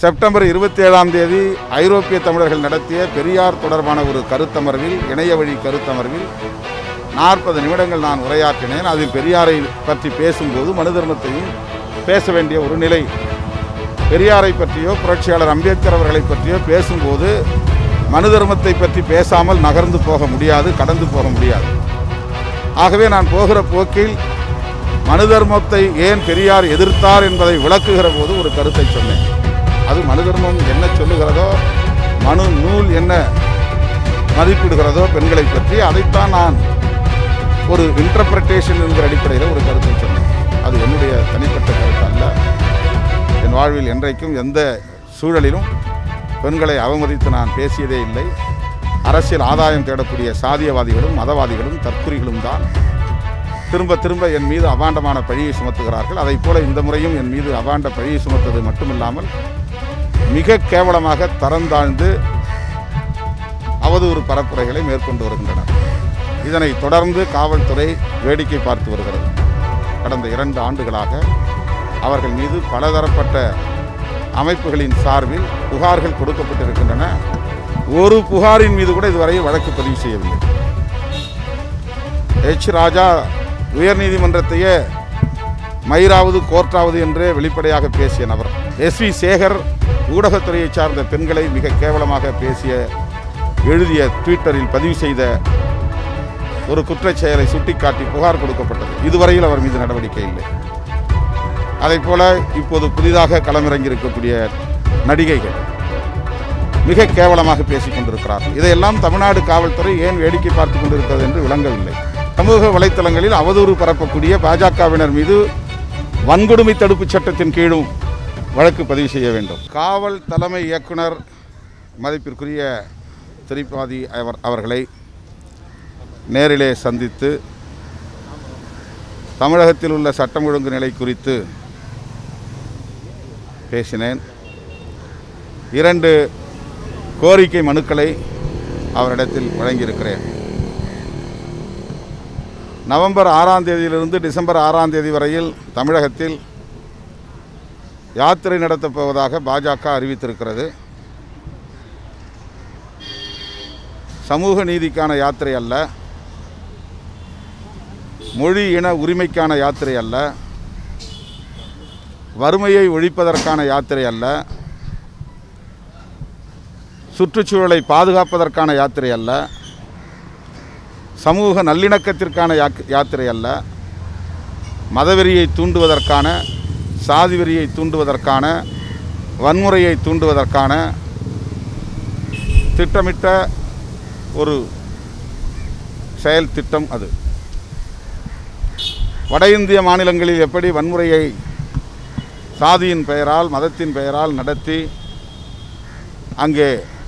September இருபத்தி ஏழாம் தேதி ஐரோப்பிய தமிழர்கள் நடத்திய பெரியார் தொடர்பான ஒரு கருத்தமர்வில் இணைய வழி கருத்தமர்வில் நாற்பது நிமிடங்கள் நான் உரையாற்றினேன் அதில் பெரியாரை பற்றி பேசும்போது மனு தர்மத்தையும் பேச வேண்டிய ஒரு நிலை பெரியாரை பற்றியோ புரட்சியாளர் அம்பேத்கர் அவர்களை பற்றியோ பேசும்போது மனு தர்மத்தை பற்றி பேசாமல் நகர்ந்து போக முடியாது கடந்து போக முடியாது ஆகவே நான் போகிற போக்கில் மனு தர்மத்தை ஏன் பெரியார் எதிர்த்தார் என்பதை விளக்குகிற போது ஒரு கருத்தை சொன்னேன் அது மனு தர்மம் என்ன சொல்லுகிறதோ மனு நூல் என்ன மதிப்பிடுகிறதோ பெண்களை பற்றி அதைத்தான் நான் ஒரு இன்டர்பிரட்டேஷன் என்கிற அடிப்படையில் ஒரு கருத்தை சொன்னேன் அது என்னுடைய தனிப்பட்ட கருத்து அல்ல என் வாழ்வில் என்றைக்கும் எந்த சூழலிலும் பெண்களை அவமதித்து நான் பேசியதே இல்லை அரசியல் ஆதாயம் தேடக்கூடிய சாதியவாதிகளும் மதவாதிகளும் தற்குறிகளும் தான் திரும்ப திரும்ப என் மீது அபாண்டமான பழியை சுமத்துகிறார்கள் அதைப் போல இந்த முறையும் என் மீது அபாண்ட பழியை சுமத்தது மட்டுமில்லாமல் மிக கேவலமாக தரந்தாழ்ந்து அவதூறு பரப்புரைகளை மேற்கொண்டு வருகின்றனர் இதனை தொடர்ந்து காவல்துறை வேடிக்கை பார்த்து வருகிறது கடந்த இரண்டு ஆண்டுகளாக அவர்கள் மீது பலதரப்பட்ட அமைப்புகளின் சார்பில் புகார்கள் கொடுக்கப்பட்டிருக்கின்றன ஒரு புகாரின் மீது கூட இதுவரை வழக்கு பதிவு செய்யவில்லை எச் ராஜா உயர்நீதிமன்றத்தையே மயிராவது கோர்ட்டாவது என்றே வெளிப்படையாக பேசிய நபர் எஸ் வி சேகர் ஊடகத்துறையை சார்ந்த பெண்களை மிக கேவலமாக பேசிய எழுதிய ட்விட்டரில் பதிவு செய்த ஒரு குற்றச் செயலை சுட்டிக்காட்டி புகார் கொடுக்கப்பட்டது இதுவரையில் அவர் மீது நடவடிக்கை இல்லை அதைப் போல இப்போது புதிதாக களமிறங்கியிருக்கக்கூடிய நடிகைகள் மிக கேவலமாக பேசிக் கொண்டிருக்கிறார்கள் இதையெல்லாம் தமிழ்நாடு காவல்துறை ஏன் வேடிக்கை பார்த்து கொண்டிருக்கிறது என்று விளங்கவில்லை சமூக வலைத்தளங்களில் அவதூறு பரப்பக்கூடிய பாஜகவினர் மீது வன்கொடுமை தடுப்புச் சட்டத்தின் கீழும் வழக்கு பதிவு செய்ய வேண்டும் காவல் தலைமை இயக்குனர் மதிப்பிற்குரிய திரிபாதி அவர் அவர்களை நேரிலே சந்தித்து தமிழகத்தில் உள்ள சட்டம் ஒழுங்கு நிலை குறித்து பேசினேன் இரண்டு கோரிக்கை மனுக்களை அவரிடத்தில் வழங்கியிருக்கிறேன் நவம்பர் ஆறாம் தேதியிலிருந்து டிசம்பர் ஆறாம் தேதி வரையில் தமிழகத்தில் யாத்திரை நடத்தப் போவதாக பாஜக அறிவித்திருக்கிறது சமூக நீதிக்கான யாத்திரை அல்ல மொழி இன உரிமைக்கான யாத்திரை அல்ல வறுமையை ஒழிப்பதற்கான யாத்திரை அல்ல சுற்றுச்சூழலை பாதுகாப்பதற்கான யாத்திரை அல்ல சமூக நல்லிணக்கத்திற்கான யாக்- யாத்திரை அல்ல மதவெறியை தூண்டுவதற்கான சாதி வெறியை தூண்டுவதற்கான வன்முறையை தூண்டுவதற்கான திட்டமிட்ட ஒரு செயல் திட்டம் அது வட இந்திய மாநிலங்களில் எப்படி வன்முறையை சாதியின் பெயரால் மதத்தின் பெயரால் நடத்தி அங்கே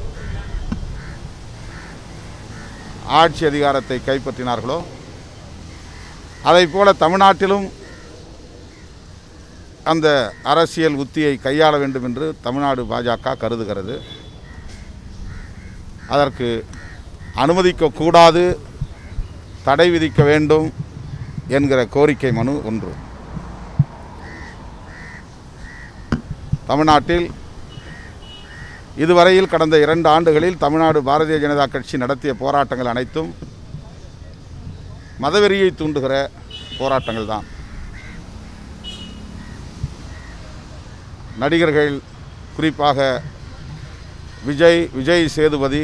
ஆட்சி அதிகாரத்தை கைப்பற்றினார்களோ அதைப் போல தமிழ்நாட்டிலும் அந்த அரசியல் உத்தியை கையாள வேண்டும் என்று தமிழ்நாடு பாஜக கருதுகிறது அதற்கு அனுமதிக்கக்கூடாது தடை விதிக்க வேண்டும் என்கிற கோரிக்கை மனு ஒன்று தமிழ்நாட்டில் இதுவரையில் கடந்த இரண்டு ஆண்டுகளில் தமிழ்நாடு பாரதிய ஜனதா கட்சி நடத்திய போராட்டங்கள் அனைத்தும் மதவெறியை தூண்டுகிற போராட்டங்கள் தான் நடிகர்கள் குறிப்பாக விஜய் விஜய் சேதுபதி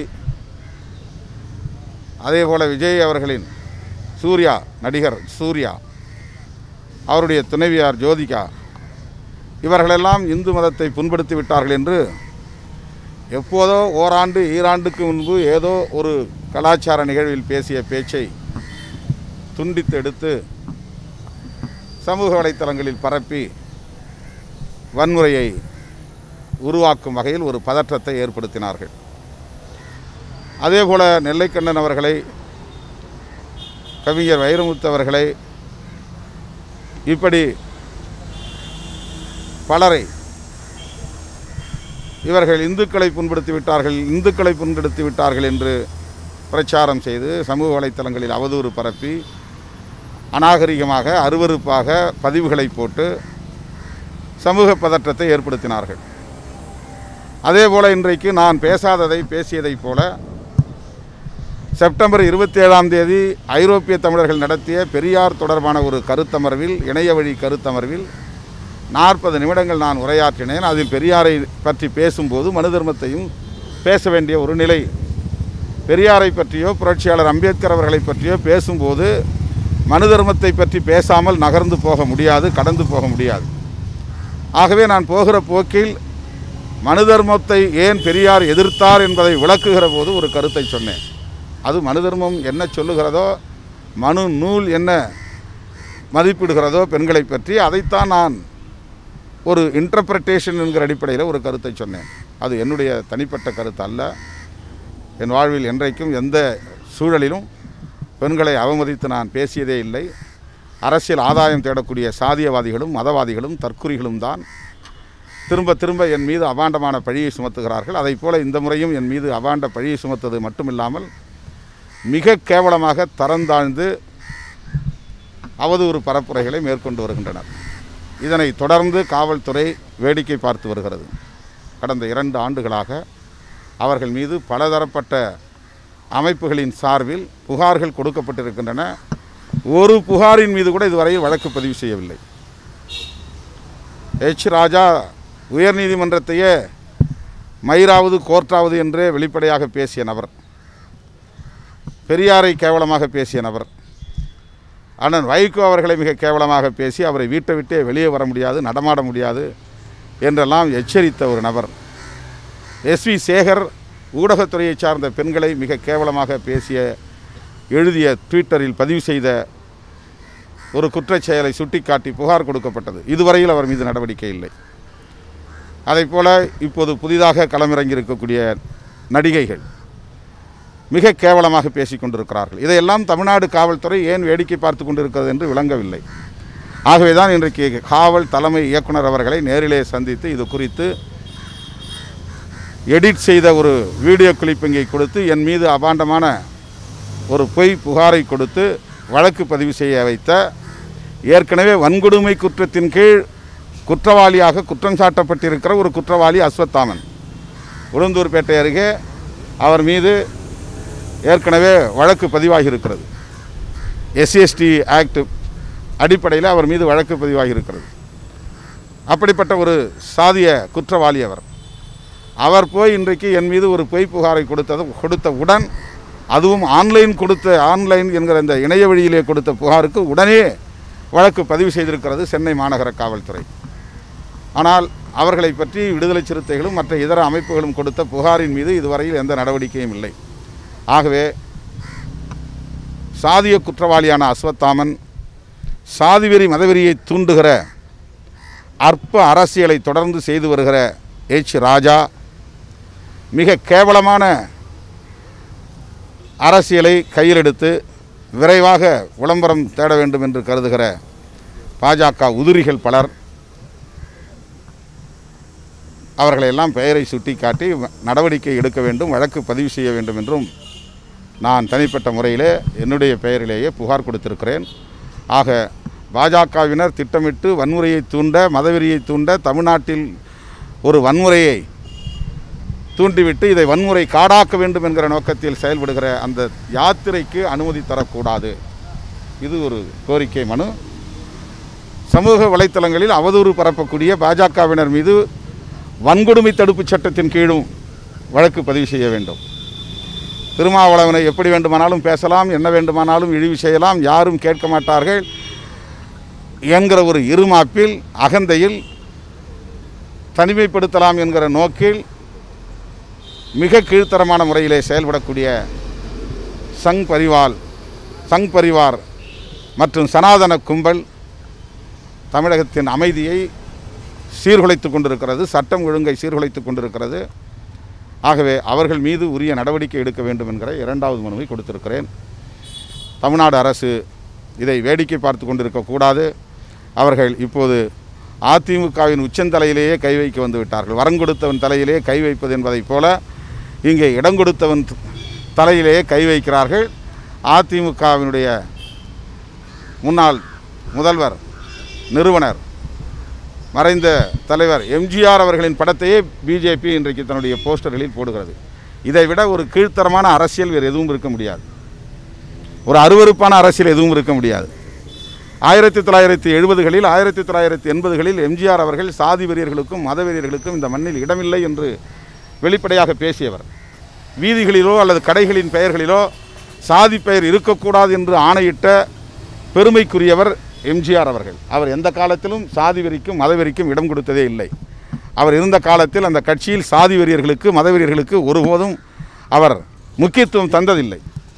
அதேபோல விஜய் அவர்களின் சூர்யா நடிகர் சூர்யா அவருடைய துணைவியார் ஜோதிகா இவர்களெல்லாம் இந்து மதத்தை புண்படுத்தி விட்டார்கள் என்று எப்போதோ ஓராண்டு ஈராண்டுக்கு முன்பு ஏதோ ஒரு கலாச்சார நிகழ்வில் பேசிய பேச்சை துண்டித்து எடுத்து சமூக வலைத்தளங்களில் பரப்பி வன்முறையை உருவாக்கும் வகையில் ஒரு பதற்றத்தை ஏற்படுத்தினார்கள் அதேபோல நெல்லைக்கண்ணன் அவர்களை கவிஞர் வைரமுத்து அவர்களை இப்படி பலரை இவர்கள் இந்துக்களை புண்படுத்தி விட்டார்கள் இந்துக்களை புண்படுத்தி விட்டார்கள் என்று பிரச்சாரம் செய்து சமூக வலைத்தளங்களில் அவதூறு பரப்பி அநாகரிகமாக அருவருப்பாக பதிவுகளை போட்டு சமூக பதற்றத்தை ஏற்படுத்தினார்கள் அதே போல இன்றைக்கு நான் பேசாததை பேசியதைப் போல செப்டம்பர் இருபத்தி ஏழாம் தேதி ஐரோப்பிய தமிழர்கள் நடத்திய பெரியார் தொடர்பான ஒரு கருத்தமர்வில் இணைய வழி கருத்தமர்வில் நாற்பது நிமிடங்கள் நான் உரையாற்றினேன் அதில் பெரியாரை பற்றி பேசும்போது மனு தர்மத்தையும் பேச வேண்டிய ஒரு நிலை பெரியாரை பற்றியோ புரட்சியாளர் அம்பேத்கர் அவர்களை பற்றியோ பேசும்போது மனு தர்மத்தை பற்றி பேசாமல் நகர்ந்து போக முடியாது கடந்து போக முடியாது ஆகவே நான் போகிற போக்கில் மனு தர்மத்தை ஏன் பெரியார் எதிர்த்தார் என்பதை விளக்குகிற போது ஒரு கருத்தை சொன்னேன் அது மனு தர்மம் என்ன சொல்லுகிறதோ மனு நூல் என்ன மதிப்பிடுகிறதோ பெண்களை பற்றி அதைத்தான் நான் ஒரு இன்டர்பிரட்டேஷன் என்கிற அடிப்படையில் ஒரு கருத்தை சொன்னேன் அது என்னுடைய தனிப்பட்ட கருத்து அல்ல என் வாழ்வில் என்றைக்கும் எந்த சூழலிலும் பெண்களை அவமதித்து நான் பேசியதே இல்லை அரசியல் ஆதாயம் தேடக்கூடிய சாதியவாதிகளும் மதவாதிகளும் தற்குறிகளும் தான் திரும்ப திரும்ப என் மீது அபாண்டமான பழியை சுமத்துகிறார்கள் அதைப் போல இந்த முறையும் என் மீது அபாண்ட பழியை சுமத்தது மட்டுமில்லாமல் மிக கேவலமாக தரந்தாழ்ந்து அவதூறு பரப்புரைகளை மேற்கொண்டு வருகின்றனர் இதனை தொடர்ந்து காவல்துறை வேடிக்கை பார்த்து வருகிறது கடந்த இரண்டு ஆண்டுகளாக அவர்கள் மீது பலதரப்பட்ட அமைப்புகளின் சார்பில் புகார்கள் கொடுக்கப்பட்டிருக்கின்றன ஒரு புகாரின் மீது கூட இதுவரையில் வழக்கு பதிவு செய்யவில்லை எச் ராஜா உயர்நீதிமன்றத்தையே மயிராவது கோர்ட்டாவது என்றே வெளிப்படையாக பேசிய நபர் பெரியாரை கேவலமாக பேசிய நபர் அண்ணன் வைகோ அவர்களை மிக கேவலமாக பேசி அவரை வீட்டை விட்டே வெளியே வர முடியாது நடமாட முடியாது என்றெல்லாம் எச்சரித்த ஒரு நபர் எஸ்வி சேகர் ஊடகத்துறையை சார்ந்த பெண்களை மிக கேவலமாக பேசிய எழுதிய ட்விட்டரில் பதிவு செய்த ஒரு குற்றச் செயலை சுட்டிக்காட்டி புகார் கொடுக்கப்பட்டது இதுவரையில் அவர் மீது நடவடிக்கை இல்லை அதைப் போல இப்போது புதிதாக களமிறங்கியிருக்கக்கூடிய நடிகைகள் மிக கேவலமாக பேசிக் கொண்டிருக்கிறார்கள் இதையெல்லாம் தமிழ்நாடு காவல்துறை ஏன் வேடிக்கை பார்த்து கொண்டிருக்கிறது என்று விளங்கவில்லை ஆகவே தான் இன்றைக்கு காவல் தலைமை இயக்குனர் அவர்களை நேரிலே சந்தித்து இது குறித்து எடிட் செய்த ஒரு வீடியோ கிளிப்பிங்கை கொடுத்து என் மீது அபாண்டமான ஒரு பொய் புகாரை கொடுத்து வழக்கு பதிவு செய்ய வைத்த ஏற்கனவே வன்கொடுமை குற்றத்தின் கீழ் குற்றவாளியாக குற்றம் சாட்டப்பட்டிருக்கிற ஒரு குற்றவாளி அஸ்வத்தாமன் உளுந்தூர்பேட்டை அருகே அவர் மீது ஏற்கனவே வழக்கு பதிவாகி இருக்கிறது எஸ்சிஎஸ்டி ஆக்ட் அடிப்படையில் அவர் மீது வழக்கு பதிவாகி இருக்கிறது அப்படிப்பட்ட ஒரு சாதிய குற்றவாளி அவர் அவர் போய் இன்றைக்கு என் மீது ஒரு பொய் புகாரை கொடுத்தது கொடுத்த உடன் அதுவும் ஆன்லைன் கொடுத்த ஆன்லைன் என்கிற இந்த இணைய வழியிலே கொடுத்த புகாருக்கு உடனே வழக்கு பதிவு செய்திருக்கிறது சென்னை மாநகர காவல்துறை ஆனால் அவர்களை பற்றி விடுதலை சிறுத்தைகளும் மற்ற இதர அமைப்புகளும் கொடுத்த புகாரின் மீது இதுவரையில் எந்த நடவடிக்கையும் இல்லை ஆகவே சாதிய குற்றவாளியான அஸ்வத்தாமன் சாதிவெறி மதவெறியை தூண்டுகிற அற்ப அரசியலை தொடர்ந்து செய்து வருகிற எச் ராஜா மிக கேவலமான அரசியலை கையில் எடுத்து விரைவாக விளம்பரம் தேட வேண்டும் என்று கருதுகிற பாஜக உதிரிகள் பலர் அவர்களையெல்லாம் பெயரை சுட்டிக்காட்டி நடவடிக்கை எடுக்க வேண்டும் வழக்கு பதிவு செய்ய வேண்டும் என்றும் நான் தனிப்பட்ட முறையிலே என்னுடைய பெயரிலேயே புகார் கொடுத்திருக்கிறேன் ஆக பாஜகவினர் திட்டமிட்டு வன்முறையை தூண்ட மதவெறியை தூண்ட தமிழ்நாட்டில் ஒரு வன்முறையை தூண்டிவிட்டு இதை வன்முறை காடாக்க வேண்டும் என்கிற நோக்கத்தில் செயல்படுகிற அந்த யாத்திரைக்கு அனுமதி தரக்கூடாது இது ஒரு கோரிக்கை மனு சமூக வலைத்தளங்களில் அவதூறு பரப்பக்கூடிய பாஜகவினர் மீது வன்கொடுமை தடுப்புச் சட்டத்தின் கீழும் வழக்கு பதிவு செய்ய வேண்டும் திருமாவளவனை எப்படி வேண்டுமானாலும் பேசலாம் என்ன வேண்டுமானாலும் இழிவு செய்யலாம் யாரும் கேட்க மாட்டார்கள் என்கிற ஒரு இருமாப்பில் அகந்தையில் தனிமைப்படுத்தலாம் என்கிற நோக்கில் மிக கீழ்த்தரமான முறையிலே செயல்படக்கூடிய சங் பரிவால் சங் பரிவார் மற்றும் சனாதன கும்பல் தமிழகத்தின் அமைதியை சீர்குலைத்து கொண்டிருக்கிறது சட்டம் ஒழுங்கை சீர்குலைத்து கொண்டிருக்கிறது ஆகவே அவர்கள் மீது உரிய நடவடிக்கை எடுக்க வேண்டும் என்கிற இரண்டாவது மனுவை கொடுத்திருக்கிறேன் தமிழ்நாடு அரசு இதை வேடிக்கை பார்த்து கொண்டிருக்கக்கூடாது அவர்கள் இப்போது அதிமுகவின் உச்சந்தலையிலேயே கை வைக்க வந்து விட்டார்கள் வரங்கொடுத்தவன் தலையிலே கை வைப்பது என்பதைப் போல இங்கே இடம் கொடுத்தவன் தலையிலேயே கை வைக்கிறார்கள் அதிமுகவினுடைய முன்னாள் முதல்வர் நிறுவனர் மறைந்த தலைவர் எம்ஜிஆர் அவர்களின் படத்தையே பிஜேபி இன்றைக்கு தன்னுடைய போஸ்டர்களில் போடுகிறது இதை விட ஒரு கீழ்த்தரமான அரசியல் வேறு எதுவும் இருக்க முடியாது ஒரு அருவருப்பான அரசியல் எதுவும் இருக்க முடியாது ஆயிரத்தி தொள்ளாயிரத்தி எழுபதுகளில் ஆயிரத்தி தொள்ளாயிரத்தி எண்பதுகளில் எம்ஜிஆர் அவர்கள் சாதி வெறியர்களுக்கும் மத வெறியர்களுக்கும் இந்த மண்ணில் இடமில்லை என்று வெளிப்படையாக பேசியவர் வீதிகளிலோ அல்லது கடைகளின் பெயர்களிலோ சாதி பெயர் இருக்கக்கூடாது என்று ஆணையிட்ட பெருமைக்குரியவர் எம்ஜிஆர் அவர்கள் அவர் எந்த காலத்திலும் சாதி வெறிக்கும் மத வெறிக்கும் இடம் கொடுத்ததே இல்லை அவர் இருந்த காலத்தில் அந்த கட்சியில் சாதி வெறியர்களுக்கு மத வெறியர்களுக்கு ஒருபோதும் அவர் முக்கியத்துவம் தந்ததில்லை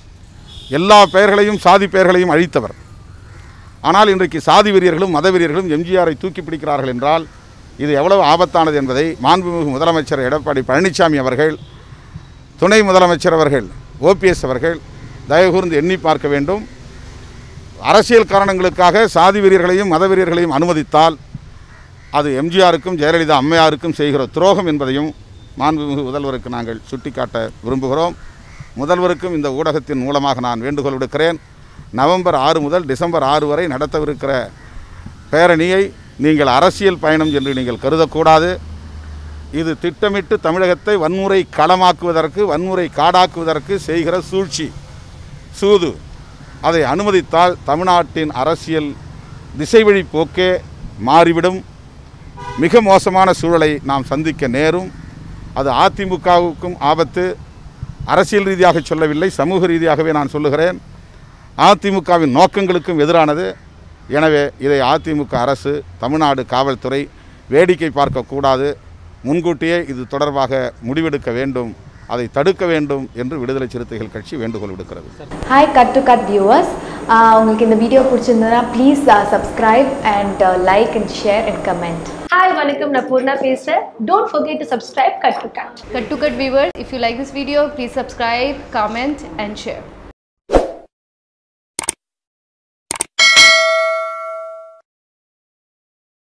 எல்லா பெயர்களையும் சாதி பெயர்களையும் அழித்தவர் ஆனால் இன்றைக்கு சாதி வெறியர்களும் மத வெறியர்களும் எம்ஜிஆரை தூக்கி பிடிக்கிறார்கள் என்றால் இது எவ்வளவு ஆபத்தானது என்பதை மாண்புமிகு முதலமைச்சர் எடப்பாடி பழனிசாமி அவர்கள் துணை முதலமைச்சர் அவர்கள் ஓபிஎஸ் அவர்கள் தயவுகூர்ந்து எண்ணி பார்க்க வேண்டும் அரசியல் காரணங்களுக்காக சாதி வெறியர்களையும் மத வெறியர்களையும் அனுமதித்தால் அது எம்ஜிஆருக்கும் ஜெயலலிதா அம்மையாருக்கும் செய்கிற துரோகம் என்பதையும் மாண்புமிகு முதல்வருக்கு நாங்கள் சுட்டிக்காட்ட விரும்புகிறோம் முதல்வருக்கும் இந்த ஊடகத்தின் மூலமாக நான் வேண்டுகோள் விடுக்கிறேன் நவம்பர் ஆறு முதல் டிசம்பர் ஆறு வரை நடத்தவிருக்கிற பேரணியை நீங்கள் அரசியல் பயணம் என்று நீங்கள் கருதக்கூடாது இது திட்டமிட்டு தமிழகத்தை வன்முறை களமாக்குவதற்கு வன்முறை காடாக்குவதற்கு செய்கிற சூழ்ச்சி சூது அதை அனுமதித்தால் தமிழ்நாட்டின் அரசியல் திசைவழி போக்கே மாறிவிடும் மிக மோசமான சூழலை நாம் சந்திக்க நேரும் அது அதிமுகவுக்கும் ஆபத்து அரசியல் ரீதியாக சொல்லவில்லை சமூக ரீதியாகவே நான் சொல்லுகிறேன் அதிமுகவின் நோக்கங்களுக்கும் எதிரானது எனவே இதை அதிமுக அரசு தமிழ்நாடு காவல்துறை வேடிக்கை பார்க்கக்கூடாது முன்கூட்டியே இது தொடர்பாக முடிவெடுக்க வேண்டும் அதை தடுக்க வேண்டும் என்று விடுதலை சிறுத்தைகள் கட்சி வேண்டுகோள் விடுக்கிறது hi cut to cut viewers உங்களுக்கு இந்த வீடியோ பிடிச்சிருந்ததுன்னா please subscribe and like and share and comment hi வணக்கம் நான் பூர்ணா பேசுகிறேன் don't forget to subscribe cut to cut Cut to Cut viewers, if you like this video, please subscribe, comment, and share.